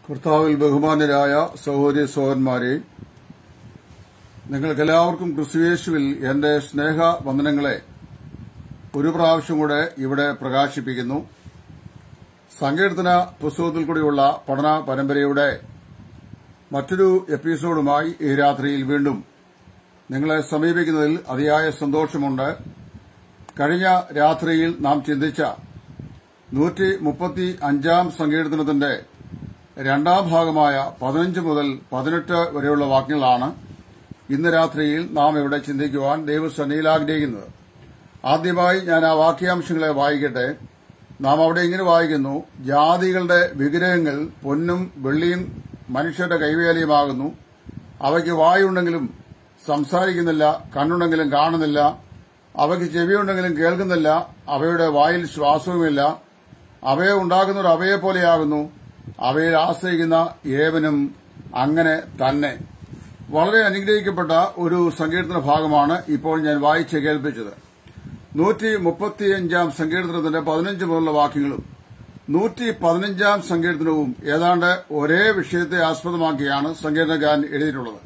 കർത്താവിൽ ബഹുമാന്യരായ സഹോദരി സഹോദരന്മാരെ നിങ്ങൾക്കെല്ലാവർക്കും ക്രിസ്തുയേശുവിൽ എന്റെ സ്നേഹ വന്ദനങ്ങളെ ഒരു പ്രാവശ്യം കൂടെ ഇവിടെ പ്രകാശിപ്പിക്കുന്നു സങ്കീർത്തന പുസ്തകത്തിൽ കൂടിയുള്ള പഠന പരമ്പരയുടെ മറ്റൊരു എപ്പിസോഡുമായി ഈ രാത്രിയിൽ വീണ്ടും നിങ്ങളെ സമീപിക്കുന്നതിൽ അതിയായ സന്തോഷമുണ്ട് കഴിഞ്ഞ രാത്രിയിൽ നാം ചിന്തിച്ച നൂറ്റി മുപ്പത്തി അഞ്ചാം സങ്കീർത്തനത്തിന്റെ രണ്ടാം ഭാഗമായ പതിനഞ്ച് മുതൽ പതിനെട്ട് വരെയുള്ള വാക്യങ്ങളാണ് ഇന്ന് രാത്രിയിൽ നാം ഇവിടെ ചിന്തിക്കുവാൻ ദൈവസന്നിധിയിൽ ആഗ്രഹിക്കുന്നത് ആദ്യമായി ഞാൻ ആ വാക്യാംശങ്ങളെ വായിക്കട്ടെ നാം അവിടെ ഇങ്ങനെ വായിക്കുന്നു ജാതികളുടെ വിഗ്രഹങ്ങൾ പൊന്നും വെള്ളിയും മനുഷ്യരുടെ കൈവേലയുമാകുന്നു അവയ്ക്ക് വായുണ്ടെങ്കിലും സംസാരിക്കുന്നില്ല കണ്ണുണ്ടെങ്കിലും കാണുന്നില്ല അവയ്ക്ക് ചെവിയുണ്ടെങ്കിലും കേൾക്കുന്നില്ല അവയുടെ വായിൽ ശ്വാസവുമില്ല അവയെ ഉണ്ടാക്കുന്നവർ അവയെ പോലെയാകുന്നു അവയിൽ ആശ്രയിക്കുന്ന ഏവനും അങ്ങനെ തന്നെ വളരെ അനുഗ്രഹിക്കപ്പെട്ട ഒരു സങ്കീർത്തന ഭാഗമാണ് ഇപ്പോൾ ഞാൻ വായിച്ച് കേൾപ്പിച്ചത് നൂറ്റി മുപ്പത്തിയഞ്ചാം സങ്കീർത്തനത്തിന്റെ പതിനഞ്ച് മുതലുള്ള വാക്യങ്ങളും നൂറ്റി പതിനഞ്ചാം സങ്കീർത്തനവും ഏതാണ്ട് ഒരേ വിഷയത്തെ ആസ്പദമാക്കിയാണ് സങ്കീർത്തനകാരൻ എഴുതിയിട്ടുള്ളത്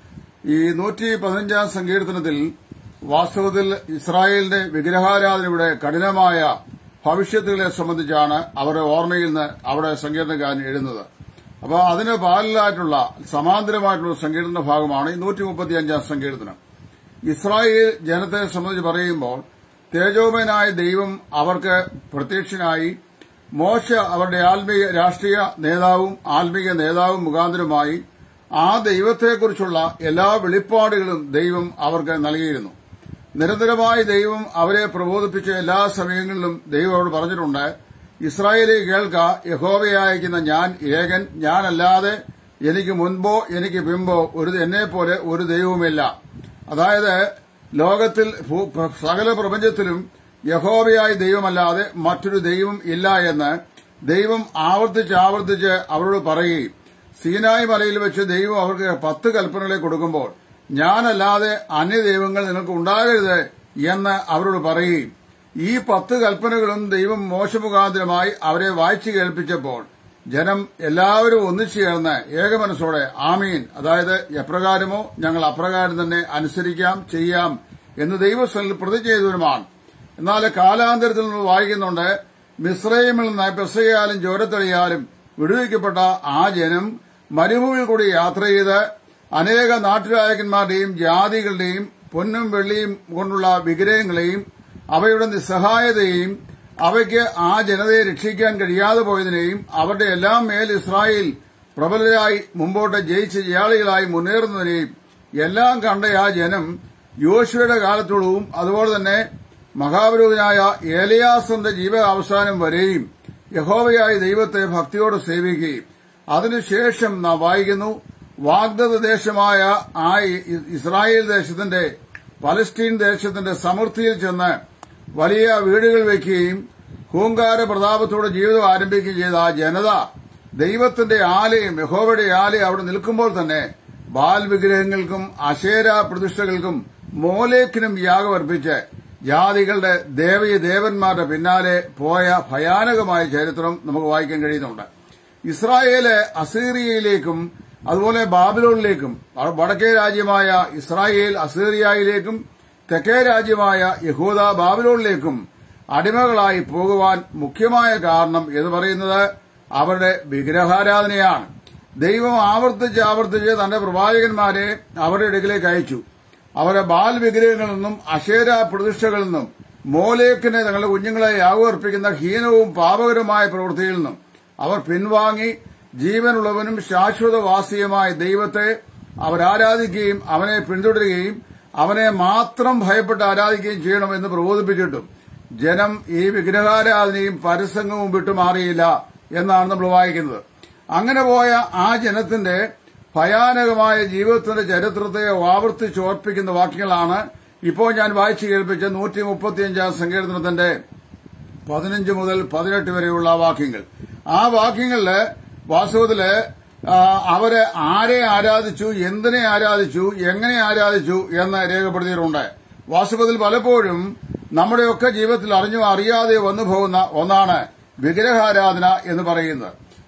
ഈ നൂറ്റി പതിനഞ്ചാം സങ്കീർത്തനത്തിൽ വാസ്തവത്തിൽ ഇസ്രായേലിന്റെ വിഗ്രഹാരാധനയുടെ കഠിനമായ ഭവിഷ്യത്തുകളെ സംബന്ധിച്ചാണ് അവരുടെ ഓർമ്മയിൽ നിന്ന് അവിടെ സങ്കീർത്തനകാരൻ എഴുതുന്നത് അപ്പോൾ അതിന് പാരലായിട്ടുള്ള സമാന്തരമായിട്ടുള്ള സങ്കീർത്തന ഭാഗമാണ് ഈ നൂറ്റി മുപ്പത്തിയഞ്ചാം സങ്കീർത്തനം ഇസ്രായേൽ ജനത്തെ സംബന്ധിച്ച് പറയുമ്പോൾ തേജോമയനായ ദൈവം അവർക്ക് പ്രത്യക്ഷനായി മോശ അവരുടെ ആത്മീയ രാഷ്ട്രീയ നേതാവും ആത്മീയ നേതാവും മുഖാന്തരമായി ആ ദൈവത്തെക്കുറിച്ചുള്ള എല്ലാ വെളിപ്പാടുകളും ദൈവം അവർക്ക് നൽകിയിരുന്നു നിരന്തരമായി ദൈവം അവരെ പ്രബോധിപ്പിച്ച എല്ലാ സമയങ്ങളിലും ദൈവം അവരോട് പറഞ്ഞിട്ടുണ്ട് ഇസ്രായേലി കേൾക്ക യഹോവയായിരിക്കുന്ന ഞാൻ ഏകൻ ഞാനല്ലാതെ എനിക്ക് മുൻപോ എനിക്ക് പിമ്പോ ഒരു എന്നെപ്പോലെ ഒരു ദൈവവുമില്ല അതായത് ലോകത്തിൽ സകല പ്രപഞ്ചത്തിലും യഹോവയായ ദൈവമല്ലാതെ മറ്റൊരു ദൈവം ഇല്ല എന്ന് ദൈവം ആവർത്തിച്ച് ആവർത്തിച്ച് അവരോട് പറയുകയും സീനായ് മലയിൽ വെച്ച് ദൈവം അവർക്ക് പത്ത് കൽപ്പനകളെ കൊടുക്കുമ്പോൾ ഞാനല്ലാതെ അന്യദൈവങ്ങൾ നിങ്ങൾക്ക് ഉണ്ടാകരുത് എന്ന് അവരോട് പറയുകയും ഈ പത്ത് കൽപ്പനകളും ദൈവം മോശമുഖാന്തരമായി അവരെ വായിച്ചു കേൾപ്പിച്ചപ്പോൾ ജനം എല്ലാവരും ഒന്നിച്ചു ചേർന്ന് ഏകമനസ്സോടെ ആമീൻ അതായത് എപ്രകാരമോ ഞങ്ങൾ അപ്രകാരം തന്നെ അനുസരിക്കാം ചെയ്യാം എന്ന് ദൈവസ്ഥലിൽ പ്രതിജ്ഞ ചെയ്തവരുമാണ് എന്നാൽ കാലാന്തരത്തിൽ നിന്ന് വായിക്കുന്നുണ്ട് മിശ്രൈമിൽ നിന്ന് പെസയാലും ചോരത്തളിയാലും വിടുവിക്കപ്പെട്ട ആ ജനം മരുഭൂമിയിൽ കൂടി യാത്ര ചെയ്ത് അനേക നാട്ടുരാജകന്മാരുടെയും ജാതികളുടെയും പൊന്നും വെള്ളിയും കൊണ്ടുള്ള വിഗ്രഹങ്ങളെയും അവയുടെ നിസ്സഹായതയെയും അവയ്ക്ക് ആ ജനതയെ രക്ഷിക്കാൻ കഴിയാതെ പോയതിനെയും അവരുടെ എല്ലാം മേൽ ഇസ്രായേൽ പ്രബലരായി മുമ്പോട്ട് ജയിച്ച ജയാളികളായി മുന്നേറുന്നതിനെയും എല്ലാം കണ്ട ആ ജനം യോശുവയുടെ കാലത്തോളവും അതുപോലെ തന്നെ മഹാപുരോഹിതനായ ഏലിയാസന്റെ ജീവാവസാനം വരെയും യഹോവയായ ദൈവത്തെ ഭക്തിയോടെ സേവിക്കുകയും അതിനുശേഷം നാം വായിക്കുന്നു വാഗ്ദത്ത ദേശമായ ആ ഇസ്രായേൽ ദേശത്തിന്റെ പലസ്തീൻ ദേശത്തിന്റെ സമൃദ്ധിയിൽ ചെന്ന് വലിയ വീടുകൾ വയ്ക്കുകയും ഹൂങ്കാര പ്രതാപത്തോടെ ജീവിതം ആരംഭിക്കുകയും ചെയ്ത ആ ജനത ദൈവത്തിന്റെ ആലയം യഹോവയുടെ ആലയം അവിടെ നിൽക്കുമ്പോൾ തന്നെ ബാൽ വിഗ്രഹങ്ങൾക്കും അശേര പ്രതിഷ്ഠകൾക്കും മോലേക്കിനും യാഗമർപ്പിച്ച് ജാതികളുടെ ദേവീയ ദേവന്മാരുടെ പിന്നാലെ പോയ ഭയാനകമായ ചരിത്രം നമുക്ക് വായിക്കാൻ കഴിയുന്നുണ്ട് ഇസ്രായേല് അസീറിയയിലേക്കും അതുപോലെ ബാബിലോണിലേക്കും വടക്കേ രാജ്യമായ ഇസ്രായേൽ അസീറിയയിലേക്കും തെക്കേ രാജ്യമായ യഹൂദ ബാബിലോണിലേക്കും അടിമകളായി പോകുവാൻ മുഖ്യമായ കാരണം എന്ന് പറയുന്നത് അവരുടെ വിഗ്രഹാരാധനയാണ് ദൈവം ആവർത്തിച്ച് ആവർത്തിച്ച് തന്റെ പ്രവാചകന്മാരെ അവരുടെ ഇടയിലേക്ക് അയച്ചു അവരെ ബാൽ വിഗ്രഹങ്ങളിൽ നിന്നും അശേര പ്രതിഷ്ഠകളിൽ നിന്നും മോലേക്കിനെ തങ്ങളുടെ കുഞ്ഞുങ്ങളെ യാഗമർപ്പിക്കുന്ന ഹീനവും പാപകരമായ പ്രവൃത്തിയിൽ നിന്നും അവർ പിൻവാങ്ങി ജീവനുള്ളവനും ശാശ്വതവാസിയുമായ ദൈവത്തെ അവരാരാധിക്കുകയും അവനെ പിന്തുടരുകയും അവനെ മാത്രം ഭയപ്പെട്ട് ആരാധിക്കുകയും ചെയ്യണമെന്ന് പ്രബോധിപ്പിച്ചിട്ടും ജനം ഈ വിഗ്രഹാരാധനയും പരസംഗവും വിട്ടുമാറിയില്ല എന്നാണ് നമ്മൾ വായിക്കുന്നത് അങ്ങനെ പോയ ആ ജനത്തിന്റെ ഭയാനകമായ ജീവിതത്തിന്റെ ചരിത്രത്തെ ആവർത്തിച്ചോർപ്പിക്കുന്ന വാക്യങ്ങളാണ് ഇപ്പോൾ ഞാൻ വായിച്ചു കേൾപ്പിച്ച നൂറ്റി മുപ്പത്തിയഞ്ചാം സങ്കീർത്തനത്തിന്റെ പതിനഞ്ച് മുതൽ പതിനെട്ട് വരെയുള്ള വാക്യങ്ങൾ ആ വാക്യങ്ങളില് വാസ്തവത്തില് അവര് ആരെ ആരാധിച്ചു എന്തിനെ ആരാധിച്ചു എങ്ങനെ ആരാധിച്ചു എന്ന് രേഖപ്പെടുത്തിയിട്ടുണ്ട് വാസ്തവത്തിൽ പലപ്പോഴും നമ്മുടെയൊക്കെ ജീവിതത്തിൽ അറിഞ്ഞോ അറിയാതെ വന്നു പോകുന്ന ഒന്നാണ് വിഗ്രഹാരാധന എന്ന് പറയുന്നത്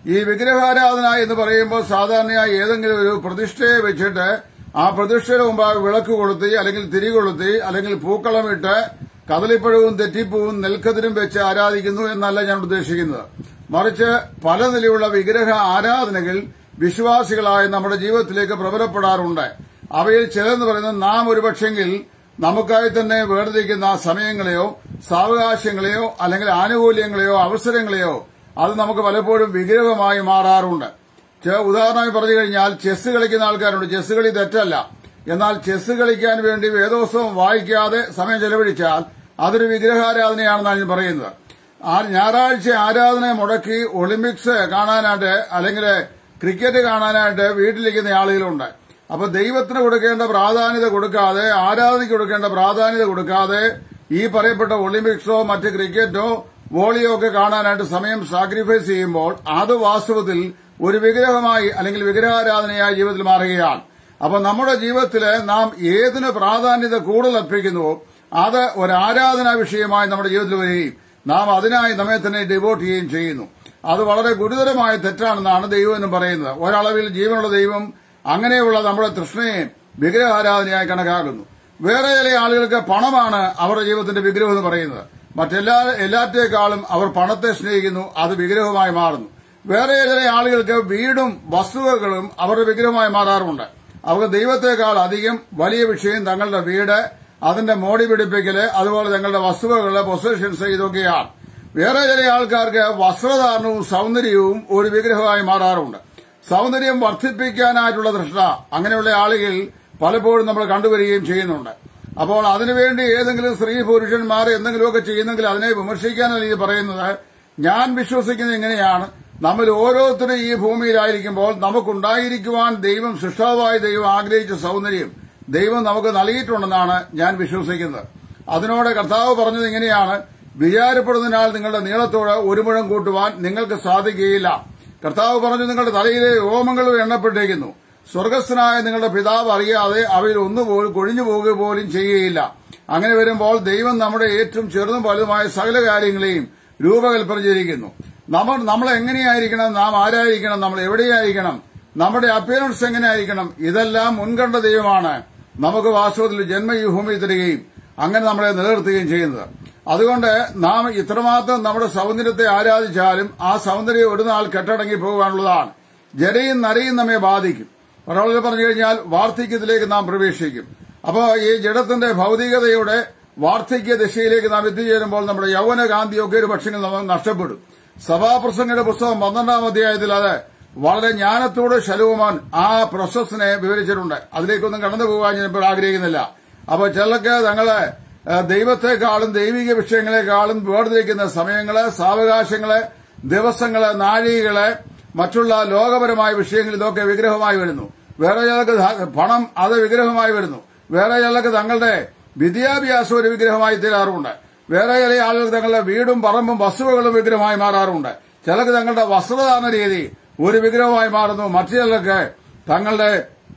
ഈ വിഗ്രഹാരാധന എന്ന് പറയുമ്പോൾ സാധാരണയായി ഏതെങ്കിലും ഒരു പ്രതിഷ്ഠയെ വെച്ചിട്ട് ആ പ്രതിഷ്ഠയുടെ മുമ്പാകെ വിളക്ക് കൊളുത്തി അല്ലെങ്കിൽ തിരി കൊളുത്തി അല്ലെങ്കിൽ പൂക്കളമിട്ട് കദളിപ്പഴവും തെറ്റിപ്പൂവും നെൽക്കതിരും വെച്ച് ആരാധിക്കുന്നു എന്നല്ല ഞാൻ ഉദ്ദേശിക്കുന്നത് മറിച്ച് പല നിലയുള്ള വിഗ്രഹ ആരാധനകൾ വിശ്വാസികളായ നമ്മുടെ ജീവിതത്തിലേക്ക് പ്രബലപ്പെടാറുണ്ട് അവയിൽ ചിലതെന്ന് പറയുന്നത് നാം ഒരുപക്ഷെങ്കിൽ നമുക്കായി തന്നെ വേർതിരിക്കുന്ന സമയങ്ങളെയോ സാവകാശങ്ങളെയോ അല്ലെങ്കിൽ ആനുകൂല്യങ്ങളെയോ അവസരങ്ങളെയോ അത് നമുക്ക് പലപ്പോഴും വിഗ്രഹമായി മാറാറുണ്ട് ചെ- ഉദാഹരണമായി പറഞ്ഞു കഴിഞ്ഞാൽ ചെസ് കളിക്കുന്ന ആൾക്കാരുണ്ട് ചെസ് കളി തെറ്റല്ല എന്നാൽ ചെസ് കളിക്കാൻ വേണ്ടി വേദോത്സവം വായിക്കാതെ സമയം ചെലവഴിച്ചാൽ അതൊരു വിഗ്രഹാരാധനയാണെന്നാണ് ഞാൻ പറയുന്നത് ആ ഞായറാഴ്ച ആരാധന മുടക്കി ഒളിമ്പിക്സ് കാണാനായിട്ട് അല്ലെങ്കിൽ ക്രിക്കറ്റ് കാണാനായിട്ട് വീട്ടിലിരിക്കുന്ന ആളുകളുണ്ട് അപ്പൊ ദൈവത്തിന് കൊടുക്കേണ്ട പ്രാധാന്യത കൊടുക്കാതെ ആരാധനയ്ക്ക് കൊടുക്കേണ്ട പ്രാധാന്യത കൊടുക്കാതെ ഈ പറയപ്പെട്ട ഒളിമ്പിക്സോ മറ്റ് ക്രിക്കറ്റോ വോളിയോ ഒക്കെ കാണാനായിട്ട് സമയം സാക്രിഫൈസ് ചെയ്യുമ്പോൾ അത് വാസ്തവത്തിൽ ഒരു വിഗ്രഹമായി അല്ലെങ്കിൽ വിഗ്രഹാരാധനയായി ജീവിതത്തിൽ മാറുകയാണ് അപ്പൊ നമ്മുടെ ജീവിതത്തില് നാം ഏതിന് പ്രാധാന്യത കൂടുതൽ അർപ്പിക്കുന്നുവോ അത് ഒരു ആരാധനാ വിഷയമായി നമ്മുടെ ജീവിതത്തിൽ വരികയും നാം അതിനായി നമ്മെ തന്നെ ഡിവോട്ട് ചെയ്യുകയും ചെയ്യുന്നു അത് വളരെ ഗുരുതരമായ തെറ്റാണെന്നാണ് ദൈവം എന്നും പറയുന്നത് ഒരളവിൽ ജീവനുള്ള ദൈവം അങ്ങനെയുള്ള നമ്മുടെ തൃഷ്ണയെ വിഗ്രഹാരാധനയായി കണക്കാക്കുന്നു വേറെ ചില ആളുകൾക്ക് പണമാണ് അവരുടെ ജീവിതത്തിന്റെ വിഗ്രഹം എന്ന് പറയുന്നത് മറ്റെല്ലാ എല്ലാറ്റേക്കാളും അവർ പണത്തെ സ്നേഹിക്കുന്നു അത് വിഗ്രഹമായി മാറുന്നു വേറെ ചില ആളുകൾക്ക് വീടും വസ്തുവകളും അവരുടെ വിഗ്രഹമായി മാറാറുണ്ട് അവർക്ക് ദൈവത്തെക്കാൾ അധികം വലിയ വിഷയം തങ്ങളുടെ വീട് അതിന്റെ മോടി പിടിപ്പിക്കല് അതുപോലെ തങ്ങളുടെ വസ്തുവകള് പൊസഷൻസ് ഇതൊക്കെയാണ് വേറെ ചില ആൾക്കാർക്ക് വസ്ത്രധാരണവും സൗന്ദര്യവും ഒരു വിഗ്രഹമായി മാറാറുണ്ട് സൗന്ദര്യം വർദ്ധിപ്പിക്കാനായിട്ടുള്ള തൃഷ്ണ അങ്ങനെയുള്ള ആളുകൾ പലപ്പോഴും നമ്മൾ കണ്ടുവരികയും ചെയ്യുന്നുണ്ട് അപ്പോൾ അതിനുവേണ്ടി ഏതെങ്കിലും സ്ത്രീ പുരുഷന്മാർ എന്തെങ്കിലുമൊക്കെ ചെയ്യുന്നെങ്കിൽ അതിനെ വിമർശിക്കാനല്ല ഇത് പറയുന്നത് ഞാൻ വിശ്വസിക്കുന്നത് ഇങ്ങനെയാണ് നമ്മൾ ഓരോരുത്തരും ഈ ഭൂമിയിലായിരിക്കുമ്പോൾ നമുക്കുണ്ടായിരിക്കുവാൻ ദൈവം സൃഷ്ടാവായ ദൈവം ആഗ്രഹിച്ച സൗന്ദര്യം ദൈവം നമുക്ക് നൽകിയിട്ടുണ്ടെന്നാണ് ഞാൻ വിശ്വസിക്കുന്നത് അതിനോട് കർത്താവ് പറഞ്ഞത് ഇങ്ങനെയാണ് വിചാരപ്പെടുന്നതിനാൽ നിങ്ങളുടെ നീളത്തോട് ഒരു മുഴം കൂട്ടുവാൻ നിങ്ങൾക്ക് സാധിക്കുകയില്ല കർത്താവ് പറഞ്ഞു നിങ്ങളുടെ തലയിലെ രോമങ്ങളും എണ്ണപ്പെട്ടിരിക്കുന്നു സ്വർഗസ്ഥനായ നിങ്ങളുടെ പിതാവ് അറിയാതെ അവയിൽ ഒന്നുപോലും കൊഴിഞ്ഞു പോകുക പോലും ചെയ്യുകയില്ല അങ്ങനെ വരുമ്പോൾ ദൈവം നമ്മുടെ ഏറ്റവും ചെറുതും വലുതുമായ സകല കാര്യങ്ങളെയും രൂപകൽപ്പന ചെയ്തിരിക്കുന്നു നമ്മൾ നമ്മൾ എങ്ങനെയായിരിക്കണം നാം ആരായിരിക്കണം നമ്മൾ എവിടെയായിരിക്കണം നമ്മുടെ അപ്പിയറൻസ് എങ്ങനെയായിരിക്കണം ഇതെല്ലാം മുൻകണ്ട ദൈവമാണ് നമുക്ക് വാസ്തവത്തിൽ ജന്മ ഈ ഭൂമിയിൽ തരികയും അങ്ങനെ നമ്മളെ നിലനിർത്തുകയും ചെയ്യുന്നത് അതുകൊണ്ട് നാം ഇത്രമാത്രം നമ്മുടെ സൗന്ദര്യത്തെ ആരാധിച്ചാലും ആ സൗന്ദര്യം ഒരു നാൾ കെട്ടടങ്ങി പോകാനുള്ളതാണ് ജലയും നരയും നമ്മെ ബാധിക്കും ഒരാളുകൾ പറഞ്ഞു കഴിഞ്ഞാൽ വാർദ്ധക്യത്തിലേക്ക് നാം പ്രവേശിക്കും അപ്പോൾ ഈ ജഡത്തിന്റെ ഭൗതികതയുടെ വാർദ്ധക്യ ദിശയിലേക്ക് നാം എത്തിച്ചേരുമ്പോൾ നമ്മുടെ യൗവന കാന്തിയൊക്കെ ഒരു പക്ഷെങ്കിൽ നമുക്ക് നഷ്ടപ്പെടും സഭാപ്രസംഗയുടെ പുസ്തകം പന്ത്രണ്ടാം അധ്യായത്തിൽ അത് വളരെ ജ്ഞാനത്തോട് ശലുവുമാൻ ആ പ്രോസസ്സിനെ വിവരിച്ചിട്ടുണ്ട് അതിലേക്കൊന്നും കടന്നു പോകാൻ ഞാൻ ഇപ്പോൾ ആഗ്രഹിക്കുന്നില്ല അപ്പോൾ ചിലർക്ക് തങ്ങളെ ഏഹ്, ദൈവത്തെക്കാളും ദൈവിക വിഷയങ്ങളെക്കാളും വേർതിരിക്കുന്ന സമയങ്ങള് സാവകാശങ്ങള് ദിവസങ്ങള് നാഴികള് മറ്റുള്ള ലോകപരമായ വിഷയങ്ങൾ ഇതൊക്കെ വിഗ്രഹമായി വരുന്നു വേറെ ചിലർക്ക് ധ- പണം അത് വിഗ്രഹമായി വരുന്നു വേറെ ചിലർക്ക് തങ്ങളുടെ വിദ്യാഭ്യാസം ഒരു വിഗ്രഹമായി തീരാറുണ്ട് വേറെ ചില ആളുകൾ തങ്ങളുടെ വീടും പറമ്പും വസ്തുവകളും വിഗ്രഹമായി മാറാറുണ്ട് ചിലർക്ക് തങ്ങളുടെ വസ്ത്രധാരണ രീതി ഒരു വിഗ്രഹമായി മാറുന്നു മറ്റു ചിലർക്ക് തങ്ങളുടെ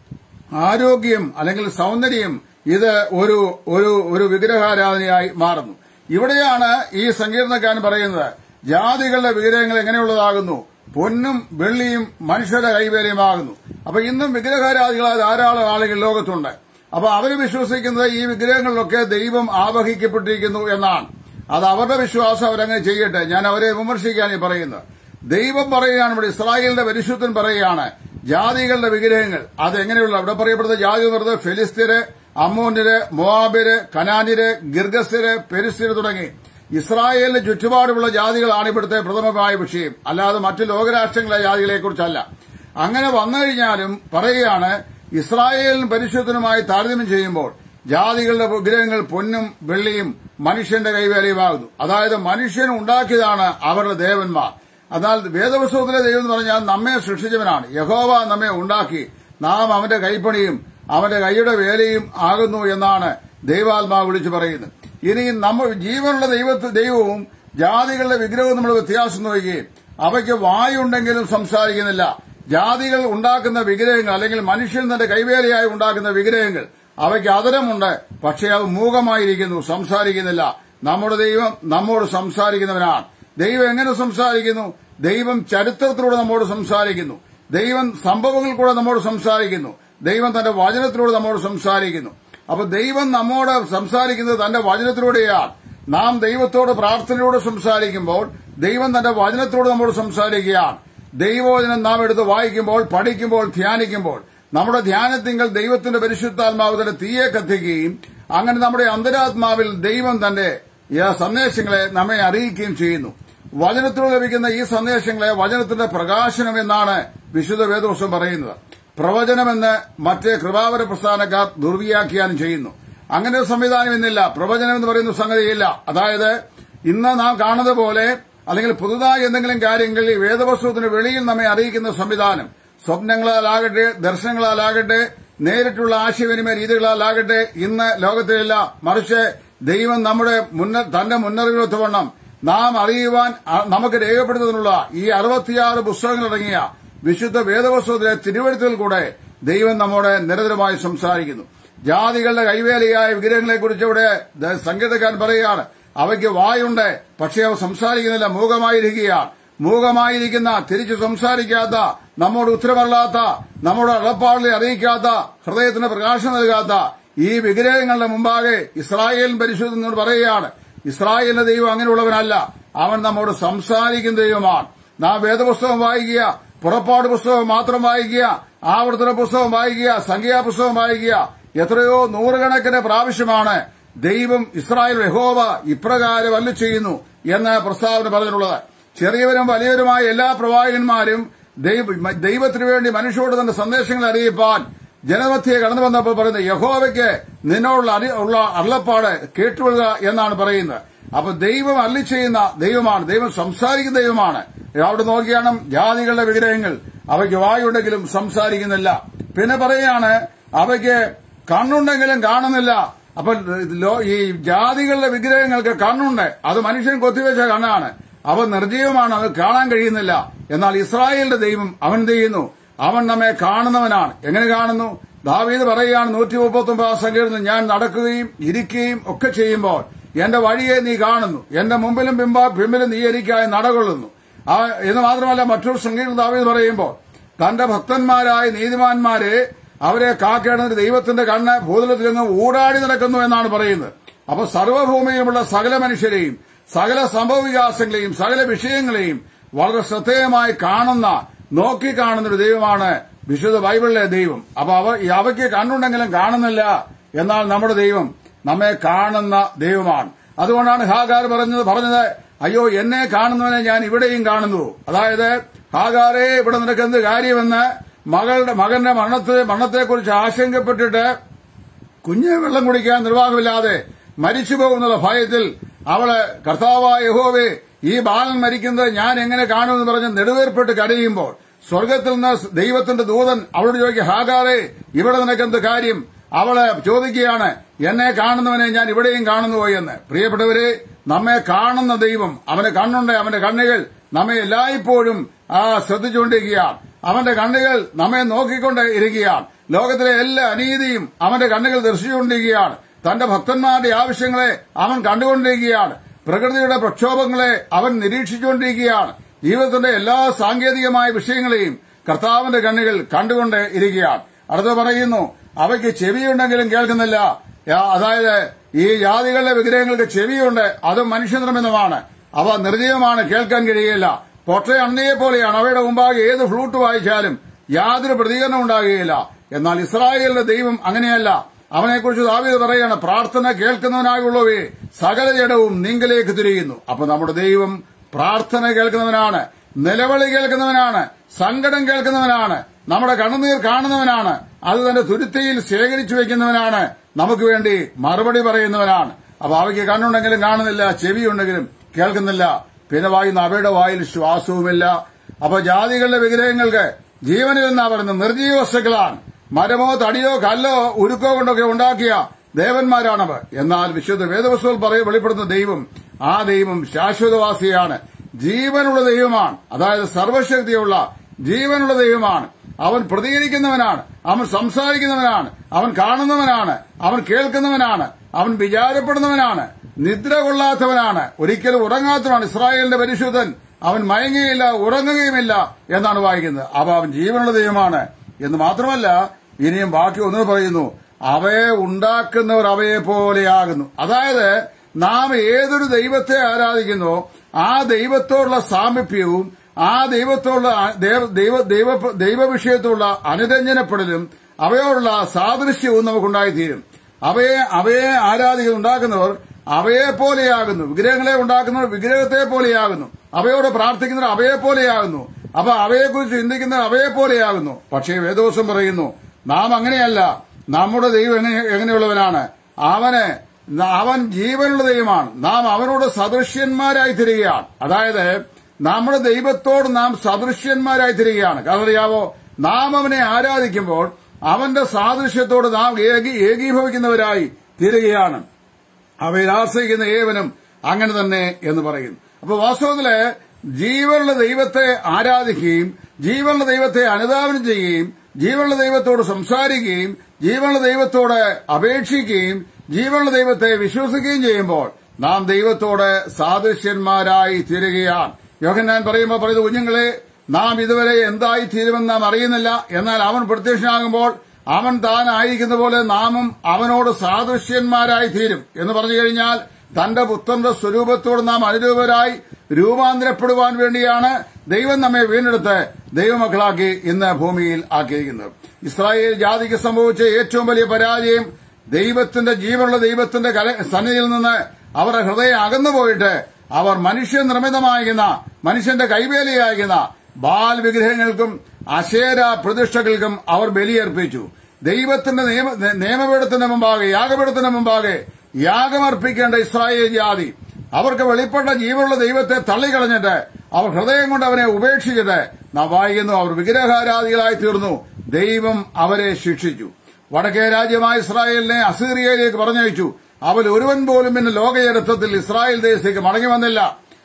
ആരോഗ്യം അല്ലെങ്കിൽ സൗന്ദര്യം ഇത് ഒരു ഒരു ഒരു വിഗ്രഹാരാധനയായി മാറുന്നു ഇവിടെയാണ് ഈ സങ്കീർണക്കാരൻ പറയുന്നത് ജാതികളുടെ വിഗ്രഹങ്ങൾ എങ്ങനെയുള്ളതാകുന്നു പൊന്നും വെള്ളിയും മനുഷ്യരുടെ കൈവേലയുമാകുന്നു അപ്പൊ ഇന്നും വിഗ്രഹാരാധികളായ ധാരാളം ആളുകൾ ലോകത്തുണ്ട് അപ്പൊ അവർ വിശ്വസിക്കുന്നത് ഈ വിഗ്രഹങ്ങളിലൊക്കെ ദൈവം ആവഹിക്കപ്പെട്ടിരിക്കുന്നു എന്നാണ് അത് അവരുടെ വിശ്വാസം അവരങ്ങനെ ചെയ്യട്ടെ ഞാൻ അവരെ വിമർശിക്കാൻ ഈ പറയുന്നത് ദൈവം പറയുകയാണ് ഇവിടെ ഇസ്രായേലിന്റെ പരിശുദ്ധൻ പറയുകയാണ് ജാതികളുടെ വിഗ്രഹങ്ങൾ അത് എങ്ങനെയുള്ള ഇവിടെ പറയപ്പെടുന്ന ജാതി എന്ന് പറയുന്നത് ഫെലിസ്തീന് അമ്മോന്യര് മോവാബിര് കനാന്യര് ഗിർഗസ്യര് പെരിസ്തീന് തുടങ്ങി ഇസ്രായേലിന് ചുറ്റുപാടുമുള്ള ജാതികളാണ് ഇവിടുത്തെ പ്രഥമമായ വിഷയം അല്ലാതെ മറ്റു ലോകരാഷ്ട്രങ്ങളിലെ ജാതികളെക്കുറിച്ചല്ല അങ്ങനെ വന്നു കഴിഞ്ഞാലും പറയുകയാണ് ഇസ്രായേലിനും പരിശുദ്ധനുമായി താരതമ്യം ചെയ്യുമ്പോൾ ജാതികളുടെ വിഗ്രഹങ്ങൾ പൊന്നും വെള്ളിയും മനുഷ്യന്റെ കൈവേലയുമാകുന്നു അതായത് മനുഷ്യൻ ഉണ്ടാക്കിയതാണ് അവരുടെ ദേവന്മാർ എന്നാൽ വേദപുസ്തകത്തിലെ ദൈവം എന്ന് പറഞ്ഞാൽ നമ്മെ സൃഷ്ടിച്ചവനാണ് യഹോവ നമ്മെ ഉണ്ടാക്കി നാം അവന്റെ കൈപ്പണിയും അവന്റെ കൈയുടെ വേലയും ആകുന്നു എന്നാണ് ദൈവാത്മാവ് വിളിച്ചു പറയുന്നത് ഇനി നമ്മൾ ജീവനുള്ള ദൈവത്തെ ദൈവവും ജാതികളുടെ വിഗ്രഹവും നമ്മൾ വ്യത്യാസം നോക്കുകയും അവയ്ക്ക് വായുണ്ടെങ്കിലും സംസാരിക്കുന്നില്ല ജാതികൾ ഉണ്ടാക്കുന്ന വിഗ്രഹങ്ങൾ അല്ലെങ്കിൽ മനുഷ്യൻ തന്റെ കൈവേലയായി ഉണ്ടാക്കുന്ന വിഗ്രഹങ്ങൾ അവയ്ക്ക് അതരമുണ്ട് പക്ഷേ അത് മൂകമായിരിക്കുന്നു സംസാരിക്കുന്നില്ല നമ്മുടെ ദൈവം നമ്മോട് സംസാരിക്കുന്നവനാണ് ദൈവം എങ്ങനെ സംസാരിക്കുന്നു ദൈവം ചരിത്രത്തിലൂടെ നമ്മോട് സംസാരിക്കുന്നു ദൈവം സംഭവങ്ങൾ കൂടെ നമ്മോട് സംസാരിക്കുന്നു ദൈവം തന്റെ വചനത്തിലൂടെ നമ്മോട് സംസാരിക്കുന്നു അപ്പൊ ദൈവം നമ്മോട് സംസാരിക്കുന്നത് തന്റെ വചനത്തിലൂടെയാണ് നാം ദൈവത്തോട് പ്രാർത്ഥനയിലൂടെ സംസാരിക്കുമ്പോൾ ദൈവം തന്റെ വചനത്തിലൂടെ നമ്മോട് സംസാരിക്കുകയാണ് ദൈവവചനം നാം എടുത്ത് വായിക്കുമ്പോൾ പഠിക്കുമ്പോൾ ധ്യാനിക്കുമ്പോൾ നമ്മുടെ ധ്യാനത്തിങ്കൽ ദൈവത്തിന്റെ പരിശുദ്ധാത്മാവ് തന്റെ തീയെ കത്തിക്കുകയും അങ്ങനെ നമ്മുടെ അന്തരാത്മാവിൽ ദൈവം തന്റെ ഈ സന്ദേശങ്ങളെ നമ്മെ അറിയിക്കുകയും ചെയ്യുന്നു വചനത്തിലൂടെ ലഭിക്കുന്ന ഈ സന്ദേശങ്ങളെ വചനത്തിന്റെ പ്രകാശനം എന്നാണ് വിശുദ്ധ വേദവസം പറയുന്നത് പ്രവചനമെന്ന് മറ്റ് കൃപാവര പ്രസ്ഥാനക്കാർ ദുർവ്യാഖ്യാനം ചെയ്യുന്നു അങ്ങനെ ഒരു സംവിധാനം ഇന്നില്ല പ്രവചനം എന്ന് പറയുന്ന സംഗതിയില്ല അതായത് ഇന്ന് നാം കാണുന്നത് പോലെ അല്ലെങ്കിൽ പുതുതായി എന്തെങ്കിലും കാര്യങ്ങൾ ഈ വേദവസ്തുവിന് വെളിയിൽ നമ്മെ അറിയിക്കുന്ന സംവിധാനം സ്വപ്നങ്ങളാലാകട്ടെ ദർശനങ്ങളാലാകട്ടെ നേരിട്ടുള്ള ആശയവിനിമയ രീതികളാലാകട്ടെ ഇന്ന് ലോകത്തിലില്ല മറിച്ച് ദൈവം നമ്മുടെ മുന്ന തന്റെ മുന്നറിവിനൊത്തവണ്ണം നാം അറിയുവാൻ അ- നമുക്ക് രേഖപ്പെടുത്തുന്നതിനുള്ള ഈ അറുപത്തിയാറ് പുസ്തകങ്ങളടങ്ങിയ വിശുദ്ധ വേദവസ്തുവിലെ തിരുവഴുത്തിൽ കൂടെ ദൈവം നമ്മോട് നിരന്തരമായി സംസാരിക്കുന്നു ജാതികളുടെ കൈവേലയായ വിഗ്രഹങ്ങളെക്കുറിച്ച് ഇവിടെ ദ- സംഗീതക്കാരൻ പറയുകയാണ് അവയ്ക്ക് വായുണ്ട് പക്ഷേ അവ സംസാരിക്കുന്നില്ല മൂകമായിരിക്കുകയാണ് മൂകമായിരിക്കുന്ന തിരിച്ചു സംസാരിക്കാത്ത നമ്മോട് ഉത്തരമല്ലാത്ത നമ്മുടെ അളപ്പാടിനെ അറിയിക്കാത്ത ഹൃദയത്തിന് പ്രകാശം നൽകാത്ത ഈ വിഗ്രഹങ്ങളുടെ മുമ്പാകെ ഇസ്രായേൽ പരിശുദ്ധനോട് പറയുകയാണ് ഇസ്രായേലിന്റെ ദൈവം അങ്ങനെയുള്ളവനല്ല അവൻ നമ്മോട് സംസാരിക്കുന്ന ദൈവമാണ് നാം വേദപുസ്തകം വായിക്കുക പുറപ്പാട് പുസ്തകം മാത്രം വായിക്കുക ആവർത്തന പുസ്തകം വായിക്കുക സംഖ്യാ പുസ്തകം വായിക്കുക എത്രയോ നൂറുകണക്കിന് പ്രാവശ്യമാണ് ദൈവം ഇസ്രായേൽ യഹോവ ഇപ്രകാരം അല്ല ചെയ്യുന്നു എന്ന് പ്രസ്താവന പറഞ്ഞിട്ടുള്ളത് ചെറിയവരും വലിയവരുമായ എല്ലാ പ്രവാചകന്മാരും ദൈവ- ദൈവത്തിനു വേണ്ടി മനുഷ്യരോട് തന്റെ സന്ദേശങ്ങൾ അറിയിപ്പാൻ ജനമധ്യയെ കടന്നു വന്നപ്പോൾ പറയുന്നത് യഹോവയ്ക്ക് നിന്നോടുള്ള അറി- ഉള്ള അരുളപ്പാട് കേട്ടുകൊള്ളുക എന്നാണ് പറയുന്നത് അപ്പൊ ദൈവം അല്ലി ചെയ്യുന്ന ദൈവമാണ് ദൈവം സംസാരിക്കുന്ന ദൈവമാണ് അവിടെ നോക്കിയാണ് ജാതികളുടെ വിഗ്രഹങ്ങൾ അവയ്ക്ക് വായുണ്ടെങ്കിലും സംസാരിക്കുന്നില്ല പിന്നെ പറയുകയാണ് അവയ്ക്ക് കണ്ണുണ്ടെങ്കിലും കാണുന്നില്ല അപ്പൊ ലോ- ഈ ജാതികളുടെ വിഗ്രഹങ്ങൾക്ക് കണ്ണുണ്ട് അത് മനുഷ്യൻ കൊത്തിവെച്ച കണ്ണാണ് അവ നിർജീവമാണ് അത് കാണാൻ കഴിയുന്നില്ല എന്നാൽ ഇസ്രായേലിന്റെ ദൈവം അവൻ ചെയ്യുന്നു അവൻ നമ്മെ കാണുന്നവനാണ് എങ്ങനെ കാണുന്നു ദാവീദ് പറയുകയാണ് നൂറ്റി മുപ്പത്തി ഒമ്പതാം സംഖ്യയിൽ ഞാൻ നടക്കുകയും ഇരിക്കുകയും ഒക്കെ ചെയ്യുമ്പോൾ എന്റെ വഴിയെ നീ കാണുന്നു എന്റെ മുമ്പിലും പിമ്പ പിമ്പിലും നീ എനിക്കായി നടകൊള്ളുന്നു ആ, എന്ന് മാത്രമല്ല മറ്റൊരു സംഗീതം ദാവീദ് പറയുമ്പോൾ തന്റെ ഭക്തന്മാരായ നീതിമാന്മാരെ അവരെ കാക്കേണ്ടത് ദൈവത്തിന്റെ കണ്ണ് ഭൂതലത്തിലങ്ങ് ഊടാടി നടക്കുന്നു എന്നാണ് പറയുന്നത് അപ്പൊ സർവ്വഭൂമിയിലുമുള്ള സകല മനുഷ്യരെയും സകല സംഭവവികാസങ്ങളെയും സകല വിഷയങ്ങളെയും വളരെ ശ്രദ്ധേയമായി കാണുന്ന നോക്കി കാണുന്ന ഒരു ദൈവമാണ് വിശുദ്ധ ബൈബിളിലെ ദൈവം അപ്പൊ അവ ഈ അവയ്ക്ക് കണ്ണുണ്ടെങ്കിലും കാണുന്നില്ല എന്നാൽ നമ്മുടെ ദൈവം നമ്മെ കാണുന്ന ദൈവമാണ് അതുകൊണ്ടാണ് ഹാഗാർ പറഞ്ഞത് പറഞ്ഞത് അയ്യോ എന്നെ കാണുന്നവനെ ഞാൻ ഇവിടെയും കാണുന്നു അതായത് ഹാഗാറെ ഇവിടെ നിനക്ക് എന്ത് കാര്യമെന്ന് മകളുടെ മകന്റെ മരണത്തെ മരണത്തെക്കുറിച്ച് ആശങ്കപ്പെട്ടിട്ട് കുഞ്ഞ് വെള്ളം കുടിക്കാൻ നിർവാഹമില്ലാതെ മരിച്ചു പോകുന്നുള്ള ഭയത്തിൽ അവള് കർത്താവായ യഹോവേ ഈ ബാലൻ മരിക്കുന്നത് ഞാൻ എങ്ങനെ കാണുമെന്ന് പറഞ്ഞ് നെടുവേർപ്പെട്ട് കരയുമ്പോൾ സ്വർഗത്തിൽ നിന്ന് ദൈവത്തിന്റെ ദൂതൻ അവളോട് ചോദിക്കുക ഹാഗാറെ ഇവിടെ നിനക്കെന്ത് കാര്യം അവള് ചോദിക്കുകയാണ് എന്നെ കാണുന്നവനെ ഞാൻ ഇവിടെയും കാണുന്നുവോ എന്ന് പ്രിയപ്പെട്ടവരെ നമ്മെ കാണുന്ന ദൈവം അവന് കണ്ണുണ്ട് അവന്റെ കണ്ണുകൾ നമ്മെ എല്ലായ്പ്പോഴും ആ ശ്രദ്ധിച്ചുകൊണ്ടിരിക്കുകയാണ് അവന്റെ കണ്ണുകൾ നമ്മെ നോക്കിക്കൊണ്ട് ഇരിക്കുകയാണ് ലോകത്തിലെ എല്ലാ അനീതിയും അവന്റെ കണ്ണുകൾ ദർശിച്ചുകൊണ്ടിരിക്കുകയാണ് തന്റെ ഭക്തന്മാരുടെ ആവശ്യങ്ങളെ അവൻ കണ്ടുകൊണ്ടിരിക്കുകയാണ് പ്രകൃതിയുടെ പ്രക്ഷോഭങ്ങളെ അവൻ നിരീക്ഷിച്ചുകൊണ്ടിരിക്കുകയാണ് ജീവിതത്തിന്റെ എല്ലാ സാങ്കേതികമായ വിഷയങ്ങളെയും കർത്താവിന്റെ കണ്ണുകൾ കണ്ടുകൊണ്ട് ഇരിക്കുകയാണ് അടുത്ത് പറയുന്നു അവയ്ക്ക് ചെവിയുണ്ടെങ്കിലും കേൾക്കുന്നില്ല യാ- അതായത് ഈ ജാതികളുടെ വിഗ്രഹങ്ങൾക്ക് ചെവിയുണ്ട് അതും മനുഷ്യനിർമ്മിതമാണ് അവ നിർജീവമാണ് കേൾക്കാൻ കഴിയില്ല പൊട്ട അണ്ണയെ പോലെയാണ് അവയുടെ മുമ്പാകെ ഏത് ഫ്ലൂട്ട് വായിച്ചാലും യാതൊരു പ്രതികരണം ഉണ്ടാകുകയില്ല എന്നാൽ ഇസ്രായേലിന്റെ ദൈവം അങ്ങനെയല്ല അവനെക്കുറിച്ച് ദാവീദ് പറയാണ് പ്രാർത്ഥന കേൾക്കുന്നവനായുള്ളവയെ സകല ജഡവും നിങ്കലേക്ക് തിരിയുന്നു അപ്പൊ നമ്മുടെ ദൈവം പ്രാർത്ഥന കേൾക്കുന്നവനാണ് നിലവിളി കേൾക്കുന്നവനാണ് സങ്കടം കേൾക്കുന്നവനാണ് നമ്മുടെ കണ്ണുനീർ കാണുന്നവനാണ് അത് തന്റെ തുരുത്തിയിൽ ശേഖരിച്ചു വെക്കുന്നവനാണ് നമുക്ക് വേണ്ടി മറുപടി പറയുന്നവനാണ് അപ്പൊ അവയ്ക്ക് കണ്ണുണ്ടെങ്കിലും കാണുന്നില്ല ചെവിയുണ്ടെങ്കിലും കേൾക്കുന്നില്ല പിന്നെ വായുന്ന അവയുടെ വായിൽ ശ്വാസവുമില്ല അപ്പൊ ജാതികളുടെ വിഗ്രഹങ്ങൾക്ക് ജീവനിലെന്നാ പറയുന്നത് നിർജീവ വസ്തുക്കളാണ് മരമോ തടിയോ കല്ലോ ഉരുക്കോ കൊണ്ടൊക്കെ ഉണ്ടാക്കിയ ദേവന്മാരാണവർ എന്നാൽ വിശുദ്ധ വേദവസ്തുകൾ പറയും വെളിപ്പെടുന്ന ദൈവം ആ ദൈവം ശാശ്വതവാസിയാണ് ജീവനുള്ള ദൈവമാണ് അതായത് സർവശക്തിയുള്ള ജീവനുള്ള ദൈവമാണ് അവൻ പ്രതികരിക്കുന്നവനാണ് അവൻ സംസാരിക്കുന്നവനാണ് അവൻ കാണുന്നവനാണ് അവൻ കേൾക്കുന്നവനാണ് അവൻ വിചാരപ്പെടുന്നവനാണ് നിദ്ര കൊള്ളാത്തവനാണ് ഒരിക്കലും ഉറങ്ങാത്തവനാണ് ഇസ്രായേലിന്റെ പരിശുദ്ധൻ അവൻ മയങ്ങുകയില്ല ഉറങ്ങുകയുമില്ല എന്നാണ് വായിക്കുന്നത് അപ്പൊ അവൻ ജീവനുള്ള ദൈവമാണ് എന്ന് മാത്രമല്ല ഇനിയും ബാക്കി ഒന്ന് പറയുന്നു അവയെ ഉണ്ടാക്കുന്നവർ അവയെ പോലെയാകുന്നു അതായത് നാം ഏതൊരു ദൈവത്തെ ആരാധിക്കുന്നോ ആ ദൈവത്തോടുള്ള സാമീപ്യവും ആ ദൈവത്തോടുള്ള ദൈവ ദൈവ ദൈവ ദൈവവിഷയത്തോടുള്ള അനുരഞ്ജനപ്പെടലും അവയോടുള്ള സാദൃശ്യവും നമുക്കുണ്ടായിത്തീരും അവയെ അവയെ ആരാധിക്കുന്ന ഉണ്ടാക്കുന്നവർ അവയെ പോലെയാകുന്നു വിഗ്രഹങ്ങളെ ഉണ്ടാക്കുന്നവർ വിഗ്രഹത്തെ പോലെയാകുന്നു അവയോട് പ്രാർത്ഥിക്കുന്നവർ അവയെ പോലെയാകുന്നു അപ്പൊ അവയെക്കുറിച്ച് ചിന്തിക്കുന്നവർ അവയെ പോലെയാകുന്നു പക്ഷേ വേദോസം പറയുന്നു നാം അങ്ങനെയല്ല നമ്മുടെ ദൈവം എങ്ങനെ എങ്ങനെയുള്ളവനാണ് അവന് അവൻ ജീവനുള്ള ദൈവമാണ് നാം അവനോട് സദൃശ്യന്മാരായി തിരികെയാണ് അതായത് നമ്മുടെ ദൈവത്തോട് നാം സദൃശ്യന്മാരായി തിരികെയാണ് കാരണം അറിയാവോ നാം അവനെ ആരാധിക്കുമ്പോൾ അവന്റെ സാദൃശ്യത്തോട് നാം ഏകീ ഏകീഭവിക്കുന്നവരായി തീരുകയാണ് അവയിൽ ആശ്രയിക്കുന്ന ഏവനും അങ്ങനെ തന്നെ എന്ന് പറയുന്നു അപ്പൊ വാസ്തവത്തില് ജീവനുള്ള ദൈവത്തെ ആരാധിക്കുകയും ജീവനുള്ള ദൈവത്തെ അനുധാവനം ചെയ്യുകയും ജീവനുള്ള ദൈവത്തോട് സംസാരിക്കുകയും ജീവനുള്ള ദൈവത്തോട് അപേക്ഷിക്കുകയും ജീവനുള്ള ദൈവത്തെ വിശ്വസിക്കുകയും ചെയ്യുമ്പോൾ നാം ദൈവത്തോട് സാദൃശ്യന്മാരായി തീരുകയാണ് യോഹന്നാൻ പറയുമ്പോൾ പറയുന്നത് കുഞ്ഞുങ്ങളെ നാം ഇതുവരെ എന്തായി തീരുമെന്ന് നാം അറിയുന്നില്ല എന്നാൽ അവൻ പ്രത്യക്ഷനാകുമ്പോൾ അവൻ താൻ ആയിരിക്കുന്ന പോലെ നാമും അവനോട് സാദൃശ്യന്മാരായി തീരും എന്ന് പറഞ്ഞു കഴിഞ്ഞാൽ തന്റെ പുത്രന്റെ സ്വരൂപത്തോട് നാം അനുരൂപരായി രൂപാന്തരപ്പെടുവാൻ വേണ്ടിയാണ് ദൈവം നമ്മെ വീണ്ടെടുത്ത് ദൈവമക്കളാക്കി ഇന്ന് ഭൂമിയിൽ ആക്കിയിരിക്കുന്നത് ഇസ്രായേൽ ജാതിക്ക് സംഭവിച്ച ഏറ്റവും വലിയ പരാജയം ദൈവത്തിന്റെ ജീവനുള്ള ദൈവത്തിന്റെ സന്നിധിയിൽ നിന്ന് അവരുടെ ഹൃദയം അകന്നുപോയിട്ട് അവർ മനുഷ്യ നിർമ്മിതമാകുന്ന മനുഷ്യന്റെ കൈവേലയാകുന്ന ബാൽ വിഗ്രഹങ്ങൾക്കും അശേര പ്രതിഷ്ഠകൾക്കും അവർ ബലിയർപ്പിച്ചു ദൈവത്തിന്റെ നിയമപീഠത്തിന് മുമ്പാകെ യാഗപീഠത്തിന് മുമ്പാകെ യാഗമർപ്പിക്കേണ്ട ഇസ്രായേൽ ജാതി അവർക്ക് വെളിപ്പെട്ട ജീവനുള്ള ദൈവത്തെ തള്ളിക്കളഞ്ഞിട്ട് അവർ ഹൃദയം കൊണ്ട് അവനെ ഉപേക്ഷിച്ചിട്ട് നാം വായിക്കുന്നു അവർ വിഗ്രഹാരാധികളായി തീർന്നു ദൈവം അവരെ ശിക്ഷിച്ചു വടക്കേ രാജ്യമായ ഇസ്രായേലിനെ അസീറിയയിലേക്ക് പറഞ്ഞയച്ചു അവൽ ഒരുവൻ പോലും പിന്നെ ലോകചരിത്രത്തിൽ ഇസ്രായേൽ ദേശത്തേക്ക് മടങ്ങി വന്നില്ല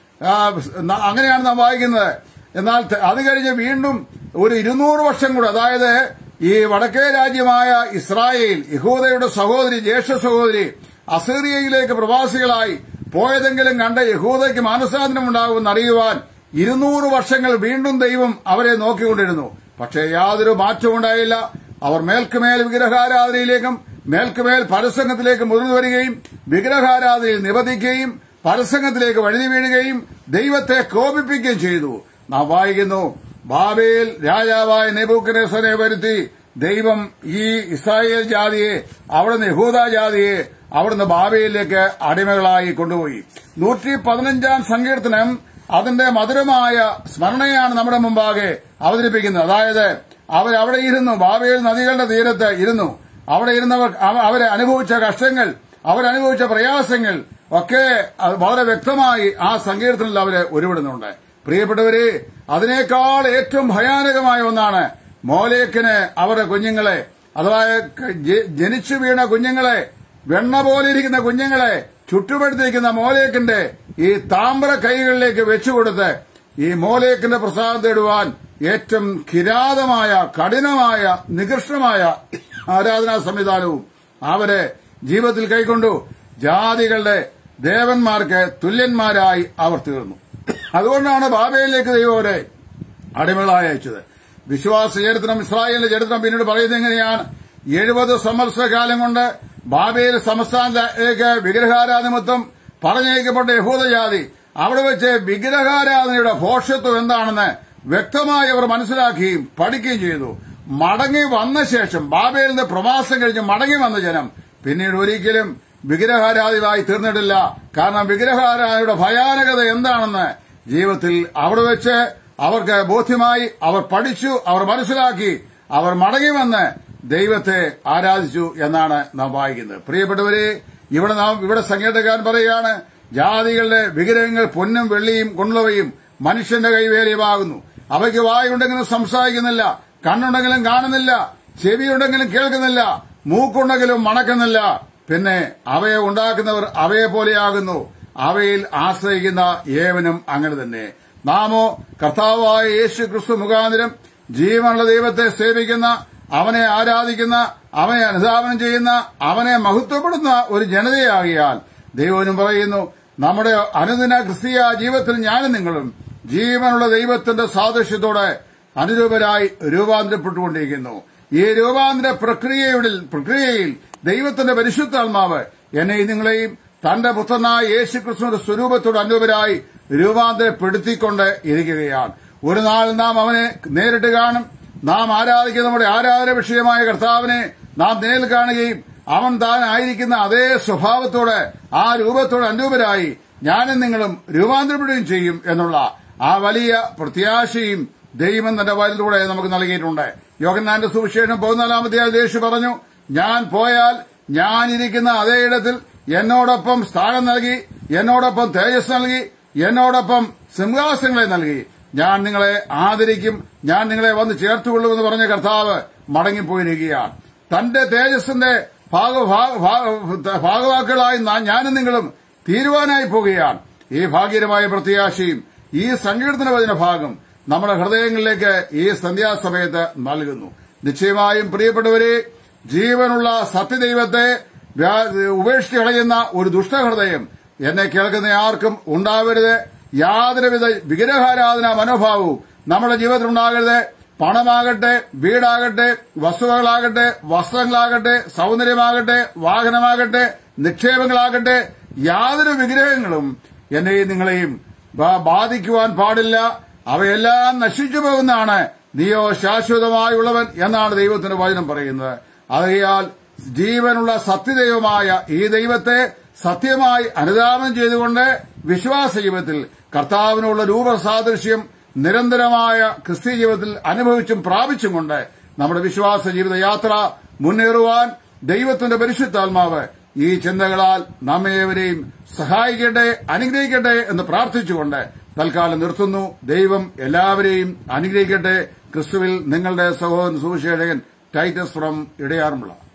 അങ്ങനെയാണ് നാം വായിക്കുന്നത് എന്നാൽ അത് കഴിഞ്ഞ് വീണ്ടും ഒരു ഇരുന്നൂറ് വർഷം കൂടെ അതായത് ഈ വടക്കേ രാജ്യമായ ഇസ്രായേൽ യഹൂദയുടെ സഹോദരി ജ്യേഷ്ഠ സഹോദരി അസീറിയയിലേക്ക് പ്രവാസികളായി പോയതെങ്കിലും കണ്ട യഹൂദയ്ക്ക് മാനസാന്തരം ഉണ്ടാകുമെന്ന് അറിയുവാൻ ഇരുന്നൂറ് വർഷങ്ങൾ വീണ്ടും ദൈവം അവരെ നോക്കിക്കൊണ്ടിരുന്നു പക്ഷേ യാതൊരു മാറ്റവും ഉണ്ടായില്ല അവർ മേൽക്കുമേൽ വിഗ്രഹാരാധനയിലേക്കും മേൽക്കുമേൽ പരസംഗത്തിലേക്ക് മുതിർന്നു വരികയും വിഗ്രഹാരാധനയിൽ നിബന്ധിക്കുകയും പരസംഗത്തിലേക്ക് വഴുതി വീഴുകയും ദൈവത്തെ കോപിപ്പിക്കുകയും ചെയ്തു നാം വായിക്കുന്നു ബാബേൽ രാജാവായ നെബൂക്കരേസനെ വരുത്തി ദൈവം ഈ ഇസ്രായേൽ ജാതിയെ അവിടുന്ന് യഹൂദ ജാതിയെ അവിടുന്ന് ബാബയിലേക്ക് അടിമകളായി കൊണ്ടുപോയി നൂറ്റി പതിനഞ്ചാം സങ്കീർത്തനം അതിന്റെ മധുരമായ സ്മരണയാണ് നമ്മുടെ മുമ്പാകെ അവതരിപ്പിക്കുന്നത് അതായത് അവരവിടെ ഇരുന്നു ബാബേൽ നദികളുടെ തീരത്ത് ഇരുന്നു അവിടെ ഇരുന്നവർ അവരെ അനുഭവിച്ച കഷ്ടങ്ങൾ അവരനുഭവിച്ച പ്രയാസങ്ങൾ ഒക്കെ വളരെ വ്യക്തമായി ആ സങ്കീർത്തനത്തിൽ അവര് ഉരുവിടുന്നുണ്ട് പ്രിയപ്പെട്ടവരെ അതിനേക്കാൾ ഏറ്റവും ഭയാനകമായ ഒന്നാണ് മോലേക്കിന് അവരുടെ കുഞ്ഞുങ്ങളെ അഥവാ ജനിച്ചു വീണ കുഞ്ഞുങ്ങളെ വെണ്ണ പോലെ ഇരിക്കുന്ന കുഞ്ഞുങ്ങളെ ചുറ്റുപടുത്തിരിക്കുന്ന മോലേക്കിന്റെ ഈ താമ്ര കൈകളിലേക്ക് വെച്ചുകൊടുത്ത് ഈ മോലേക്കിന്റെ പ്രസാദം തേടുവാൻ ഏറ്റവും കിരാതമായ കഠിനമായ നികൃഷ്ടമായ ആരാധനാ സംവിധാനവും അവരെ ജീവിതത്തിൽ കൈക്കൊണ്ടു ജാതികളുടെ ദേവന്മാർക്ക് തുല്യന്മാരായി അവർ തീർന്നു അതുകൊണ്ടാണ് ബാബയിലേക്ക് ദൈവം അവരെ അടിമകളായി അയച്ചത് വിശ്വാസ ചരിത്രം ഇസ്രായേലിന്റെ ചരിത്രം പിന്നീട് പറയുന്നത് എങ്ങനെയാണ് എഴുപത് സംവത്സരകാലം കൊണ്ട് ബാബേൽ സംസ്ഥാനത്തിലേക്ക് വിഗ്രഹാരാധിമത്വം പറഞ്ഞയക്കപ്പെട്ട യഹൂദജാതി അവിടെ വെച്ച് വിഗ്രഹാരാധനയുടെ ഭോഷത്വം എന്താണെന്ന് വ്യക്തമായി അവർ മനസ്സിലാക്കുകയും പഠിക്കുകയും ചെയ്തു മടങ്ങി വന്ന ശേഷം ബാബേലിന്റെ പ്രവാസം കഴിഞ്ഞ് മടങ്ങി വന്ന ജനം പിന്നീട് ഒരിക്കലും വിഗ്രഹാരാധികളായി തീർന്നിട്ടില്ല കാരണം വിഗ്രഹാരാധനയുടെ ഭയാനകത എന്താണെന്ന് ജീവിതത്തിൽ അവിടെ വെച്ച് അവർക്ക് ബോധ്യമായി അവർ പഠിച്ചു അവർ മനസ്സിലാക്കി അവർ മടങ്ങി വന്ന് ദൈവത്തെ ആരാധിച്ചു എന്നാണ് നാം വായിക്കുന്നത് പ്രിയപ്പെട്ടവരെ ഇവിടെ നാം ഇവിടെ സംഗീതക്കാരൻ പറയുകയാണ് ജാതികളുടെ വിഗ്രഹങ്ങൾ പൊന്നും വെള്ളിയും കൊണ്ടുള്ളവയും മനുഷ്യന്റെ കൈവേലയുമാകുന്നു അവയ്ക്ക് വായുണ്ടെങ്കിലും സംസാരിക്കുന്നില്ല കണ്ണുണ്ടെങ്കിലും കാണുന്നില്ല ചെവിയുണ്ടെങ്കിലും കേൾക്കുന്നില്ല മൂക്കുണ്ടെങ്കിലും മണക്കുന്നില്ല പിന്നെ അവയെ ഉണ്ടാക്കുന്നവർ അവയെ പോലെയാകുന്നു അവയിൽ ആശ്രയിക്കുന്ന ഏവനും അങ്ങനെ തന്നെ നാമോ കർത്താവായ യേശു ക്രിസ്തു മുഖാന്തരം ജീവനുള്ള ദൈവത്തെ സേവിക്കുന്ന അവനെ ആരാധിക്കുന്ന അവനെ അനുധാപനം ചെയ്യുന്ന അവനെ മഹത്വപ്പെടുന്ന ഒരു ജനതയാകിയാൽ ദൈവനും പറയുന്നു നമ്മുടെ അനുദിന ക്രിസ്തീയ ജീവിതത്തിൽ ഞാനും നിങ്ങളും ജീവനുള്ള ദൈവത്തിന്റെ സാദൃശ്യത്തോടെ അനുരൂപരായി രൂപാന്തരപ്പെട്ടുകൊണ്ടിരിക്കുന്നു ഈ രൂപാന്തര പ്രക്രിയയുടെ പ്രക്രിയയിൽ ദൈവത്തിന്റെ പരിശുദ്ധാത്മാവ് എന്നെയും നിങ്ങളെയും തന്റെ പുത്രനായ യേശു ക്രിസ്തുവിന്റെ സ്വരൂപത്തോട് അനുരൂപരായി രൂപാന്തരപ്പെടുത്തിക്കൊണ്ട് ഇരിക്കുകയാണ് ഒരു നാൾ നാം അവനെ നേരിട്ട് കാണും നാം ആരാധിക്കുന്ന നമ്മുടെ ആരാധന വിഷയമായ കർത്താവിനെ നാം നേരിൽ കാണുകയും അവൻ താൻ ആയിരിക്കുന്ന അതേ സ്വഭാവത്തോടെ ആ രൂപത്തോട് അനുരൂപരായി ഞാനും നിങ്ങളും രൂപാന്തരപ്പെടുകയും ചെയ്യും എന്നുള്ള ആ വലിയ പ്രത്യാശയും ദൈവം തന്റെ വയലിലൂടെ നമുക്ക് നൽകിയിട്ടുണ്ട് യോഗന്നാന്റെ സുവിശേഷം പതിനാലാമത്തെ യേശു പറഞ്ഞു ഞാൻ പോയാൽ ഞാൻ ഇരിക്കുന്ന അതേ ഇടത്തിൽ എന്നോടൊപ്പം സ്ഥാനം നൽകി എന്നോടൊപ്പം തേജസ് നൽകി എന്നോടൊപ്പം സിംഹാസനങ്ങളെ നൽകി ഞാൻ നിങ്ങളെ ആദരിക്കും ഞാൻ നിങ്ങളെ വന്ന് ചേർത്തുകൊള്ളുമെന്ന് പറഞ്ഞ കർത്താവ് മടങ്ങിപ്പോയിരിക്കുകയാണ് തന്റെ തേജസ്സിന്റെ ഭാഗ- ഭാഗ- ഭാഗ- ഭാഗവാക്കുകളായി നാ- ഞാനും നിങ്ങളും തീരുവാനായി പോകുകയാണ് ഈ ഭാഗ്യകരമായ പ്രത്യാശയും ഈ സങ്കീർത്തന വചന ഭാഗം നമ്മുടെ ഹൃദയങ്ങളിലേക്ക് ഈ സന്ധ്യാസമയത്ത് നൽകുന്നു നിശ്ചയമായും പ്രിയപ്പെട്ടവരെ ജീവനുള്ള സത്യദൈവത്തെ വ്യാ- ഉപേക്ഷിച്ച് കളയുന്ന ഒരു ദുഷ്ടഹൃദയം എന്നെ കേൾക്കുന്ന ആർക്കും ഉണ്ടാവരുത് യാതൊരുവിധ വിഗ്രഹാരാധന മനോഭാവവും നമ്മുടെ ജീവിതത്തിൽ ഉണ്ടാകരുത് പണമാകട്ടെ വീടാകട്ടെ വസ്തുവകളാകട്ടെ വസ്ത്രങ്ങളാകട്ടെ സൗന്ദര്യമാകട്ടെ വാഹനമാകട്ടെ നിക്ഷേപങ്ങളാകട്ടെ യാതൊരു വിഗ്രഹങ്ങളും എന്നെയും നിങ്ങളെയും ബാ- ബാധിക്കുവാൻ പാടില്ല അവയെല്ലാം നശിച്ചു പോകുന്നതാണ് നീയോ ശാശ്വതമായുള്ളവൻ എന്നാണ് ദൈവത്തിന്റെ വചനം പറയുന്നത് ആകയാൽ ജീവനുള്ള സത്യദൈവമായ ഈ ദൈവത്തെ സത്യമായി അനുധാവനം ചെയ്തുകൊണ്ട് വിശ്വാസ ജീവിതത്തിൽ കർത്താവിനുള്ള രൂപസാദൃശ്യം നിരന്തരമായ ക്രിസ്ത്യ ജീവിതത്തിൽ അനുഭവിച്ചും പ്രാപിച്ചും കൊണ്ട് നമ്മുടെ വിശ്വാസ ജീവിത യാത്ര മുന്നേറുവാൻ ദൈവത്തിന്റെ പരിശുദ്ധാത്മാവ് ഈ ചിന്തകളാൽ നമ്മേവരെയും സഹായിക്കട്ടെ അനുഗ്രഹിക്കട്ടെ എന്ന് പ്രാർത്ഥിച്ചുകൊണ്ട് തൽക്കാലം നിർത്തുന്നു ദൈവം എല്ലാവരെയും അനുഗ്രഹിക്കട്ടെ ക്രിസ്തുവിൽ നിങ്ങളുടെ സഹോദരൻ സുവിശേഷകൻ ടൈറ്റസ് ഫ്രം ഇടയാറുമുള്ള